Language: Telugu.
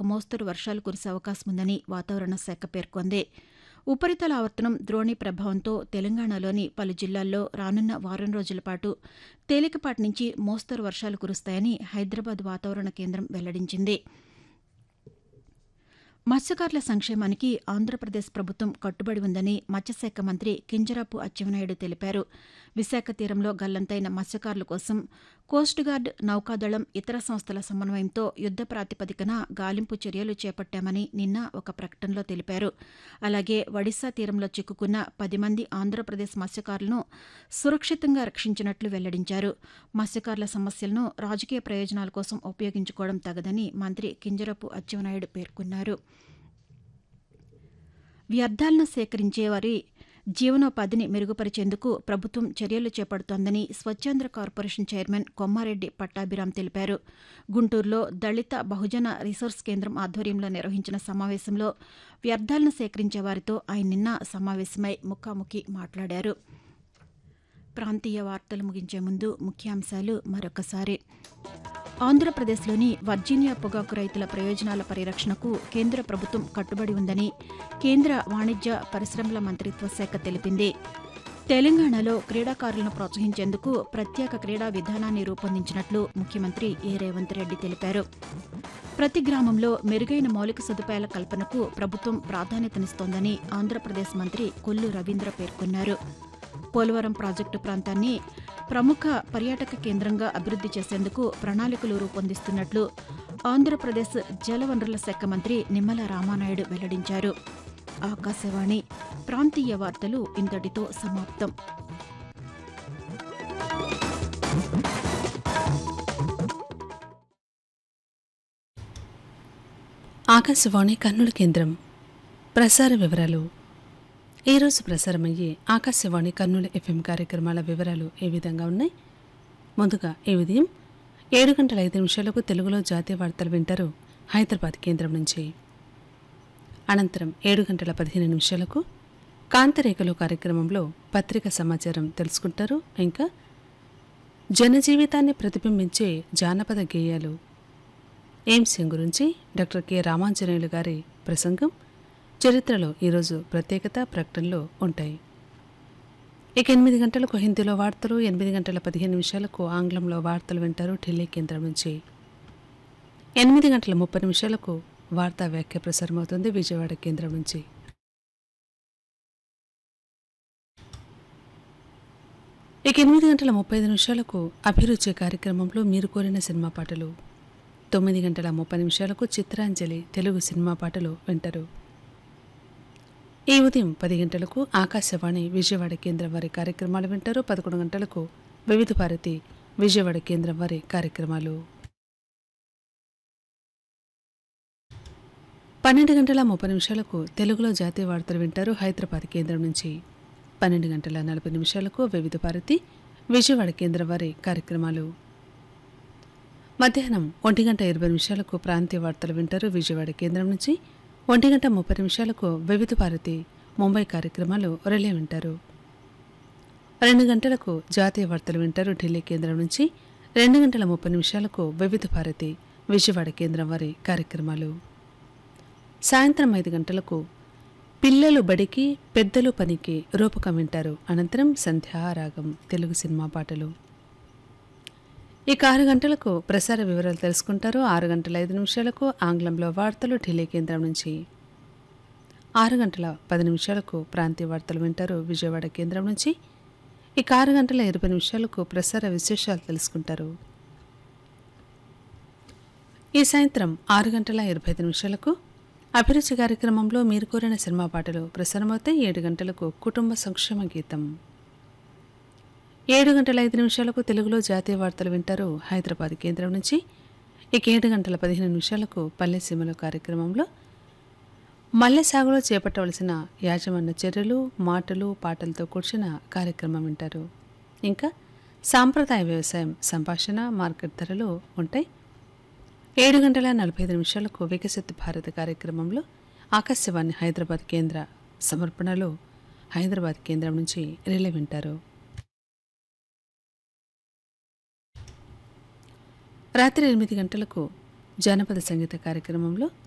మోస్తరు వర్షాలు కురిసే అవకాశం ఉందని వాతావరణ శాఖ పేర్కొంది ఉపరితల ఆవర్తనం ద్రోణి ప్రభావంతో తెలంగాణలోని పలు జిల్లాల్లో రానున్న వారం రోజుల పాటు తేలికపాటి నుంచి మోస్తరు వర్షాలు కురుస్తాయని హైదరాబాద్ వాతావరణ కేంద్రం వెల్లడించింది మత్స్యకారుల సంక్షేమానికి ఆంధ్రప్రదేశ్ ప్రభుత్వం కట్టుబడి ఉందని మత్స్యశాఖ మంత్రి కింజరాపు అచ్చెన్నాయుడు తెలిపారు విశాఖ తీరంలో గల్లంతైన మత్స్యకారుల కోసం కోస్ట్ గార్డ్ నౌకాదళం ఇతర సంస్థల సమన్వయంతో యుద్ద ప్రాతిపదికన గాలింపు చర్యలు చేపట్టామని నిన్న ఒక ప్రకటనలో తెలిపారు అలాగే ఒడిశా తీరంలో చిక్కుకున్న పది మంది ఆంధ్రప్రదేశ్ మత్స్యకారులను సురక్షితంగా రక్షించినట్లు వెల్లడించారు మత్స్యకారుల సమస్యలను రాజకీయ ప్రయోజనాల కోసం ఉపయోగించుకోవడం తగదని మంత్రి కింజరపు అచ్చెన్నాయుడు పేర్కొన్నారు వ్యర్థాలను సేకరించే వారి జీవనోపాధిని మెరుగుపరిచేందుకు ప్రభుత్వం చర్యలు చేపడుతోందని స్వచ్ఛాంధ్ర కార్పొరేషన్ చైర్మన్ కొమ్మారెడ్డి పట్టాభిరాం తెలిపారు గుంటూరులో దళిత బహుజన రిసోర్స్ కేంద్రం ఆధ్వర్యంలో నిర్వహించిన సమావేశంలో వ్యర్థాలను సేకరించే వారితో ఆయన నిన్న సమావేశమై ముఖాముఖి మాట్లాడారు ప్రాంతీయ వార్తలు ముగించే ముందు ముఖ్యాంశాలు మరొకసారి ఆంధ్రప్రదేశ్లోని వర్జీనియా పొగాకు రైతుల ప్రయోజనాల పరిరక్షణకు కేంద్ర ప్రభుత్వం కట్టుబడి ఉందని కేంద్ర వాణిజ్య పరిశ్రమల మంత్రిత్వ శాఖ తెలిపింది తెలంగాణలో క్రీడాకారులను ప్రోత్సహించేందుకు ప్రత్యేక క్రీడా విధానాన్ని రూపొందించినట్లు ముఖ్యమంత్రి ఏ రేవంత్ రెడ్డి తెలిపారు ప్రతి గ్రామంలో మెరుగైన మౌలిక సదుపాయాల కల్పనకు ప్రభుత్వం ప్రాధాన్యతనిస్తోందని ఆంధ్రప్రదేశ్ మంత్రి కొల్లు రవీంద్ర పేర్కొన్నారు పోలవరం ప్రాజెక్టు ప్రాంతాన్ని ప్రముఖ పర్యాటక కేంద్రంగా అభివృద్ది చేసేందుకు ప్రణాళికలు రూపొందిస్తున్నట్లు ఆంధ్రప్రదేశ్ జలవనరుల శాఖ మంత్రి నిమ్మల రామానాయుడు వెల్లడించారు ఆకాశవాణి ప్రాంతీయ వార్తలు ఇంతటితో సమాప్తం ఆకాశవాణి కర్నూలు కేంద్రం ప్రసార వివరాలు ఈరోజు ప్రసారమయ్యే ఆకాశవాణి కర్నూలు ఎఫ్ఎం కార్యక్రమాల వివరాలు ఏ విధంగా ఉన్నాయి ముందుగా ఈ ఉదయం ఏడు గంటల ఐదు నిమిషాలకు తెలుగులో జాతీయ వార్తలు వింటారు హైదరాబాద్ కేంద్రం నుంచి అనంతరం ఏడు గంటల పదిహేను నిమిషాలకు కాంతరేఖలు కార్యక్రమంలో పత్రిక సమాచారం తెలుసుకుంటారు ఇంకా జనజీవితాన్ని ప్రతిబింబించే జానపద గేయాలు ఎయిమ్స్ గురించి డాక్టర్ కె రామాంజనేయులు గారి ప్రసంగం చరిత్రలో ఈరోజు ప్రత్యేకత ప్రకటనలు ఉంటాయి ఇక ఎనిమిది గంటలకు హిందీలో వార్తలు ఎనిమిది గంటల పదిహేను నిమిషాలకు ఆంగ్లంలో వార్తలు వింటారు ఢిల్లీ కేంద్రం నుంచి ఎనిమిది గంటల ముప్పై నిమిషాలకు వార్తా వ్యాఖ్య ప్రసారమవుతుంది విజయవాడ కేంద్రం నుంచి ఇక ఎనిమిది గంటల ముప్పై ఐదు నిమిషాలకు అభిరుచి కార్యక్రమంలో మీరు కోరిన సినిమా పాటలు తొమ్మిది గంటల ముప్పై నిమిషాలకు చిత్రాంజలి తెలుగు సినిమా పాటలు వింటారు ఈ ఉదయం పది గంటలకు ఆకాశవాణి విజయవాడ కేంద్రం వారి కార్యక్రమాలు వింటారు పదకొండు గంటలకు వివిధ భారతి విజయవాడ కేంద్రం వారి కార్యక్రమాలు పన్నెండు గంటల ముప్పై నిమిషాలకు తెలుగులో జాతీయ వార్తలు వింటారు హైదరాబాద్ కేంద్రం నుంచి పన్నెండు గంటల నలభై నిమిషాలకు వివిధ భారతి విజయవాడ కేంద్రం వారి కార్యక్రమాలు మధ్యాహ్నం ఒంటి గంట ఇరవై నిమిషాలకు ప్రాంతీయ వార్తలు వింటారు విజయవాడ కేంద్రం నుంచి ఒంటి గంట ముప్పై నిమిషాలకు వివిధ భారతి ముంబై కార్యక్రమాలు రిలే వింటారు రెండు గంటలకు జాతీయ వార్తలు వింటారు ఢిల్లీ కేంద్రం నుంచి రెండు గంటల ముప్పై నిమిషాలకు వివిధ భారతి విజయవాడ కేంద్రం వారి కార్యక్రమాలు సాయంత్రం ఐదు గంటలకు పిల్లలు బడికి పెద్దలు పనికి రూపకం వింటారు అనంతరం సంధ్యారాగం తెలుగు సినిమా పాటలు ఇక ఆరు గంటలకు ప్రసార వివరాలు తెలుసుకుంటారు ఆరు గంటల ఐదు నిమిషాలకు ఆంగ్లంలో వార్తలు ఢిల్లీ కేంద్రం నుంచి ఆరు గంటల పది నిమిషాలకు ప్రాంతీయ వార్తలు వింటారు విజయవాడ కేంద్రం నుంచి ఇక ఆరు గంటల ఇరవై నిమిషాలకు ప్రసార విశేషాలు తెలుసుకుంటారు ఈ సాయంత్రం ఆరు గంటల ఇరవై ఐదు నిమిషాలకు అభిరుచి కార్యక్రమంలో మీరు కోరిన సినిమా పాటలు ప్రసారమవుతాయి ఏడు గంటలకు కుటుంబ సంక్షేమ గీతం ఏడు గంటల ఐదు నిమిషాలకు తెలుగులో జాతీయ వార్తలు వింటారు హైదరాబాద్ కేంద్రం నుంచి ఇక ఏడు గంటల పదిహేను నిమిషాలకు పల్లె సీమల కార్యక్రమంలో మల్లె సాగులో చేపట్టవలసిన యాజమాన్య చర్యలు మాటలు పాటలతో కూర్చిన కార్యక్రమం వింటారు ఇంకా సాంప్రదాయ వ్యవసాయం సంభాషణ మార్కెట్ ధరలు ఉంటాయి ఏడు గంటల నలభై ఐదు నిమిషాలకు వికసిత్ భారత్ కార్యక్రమంలో ఆకాశవాణి హైదరాబాద్ కేంద్ర సమర్పణలో హైదరాబాద్ కేంద్రం నుంచి రిలే వింటారు రాత్రి ఎనిమిది గంటలకు జానపద సంగీత కార్యక్రమంలో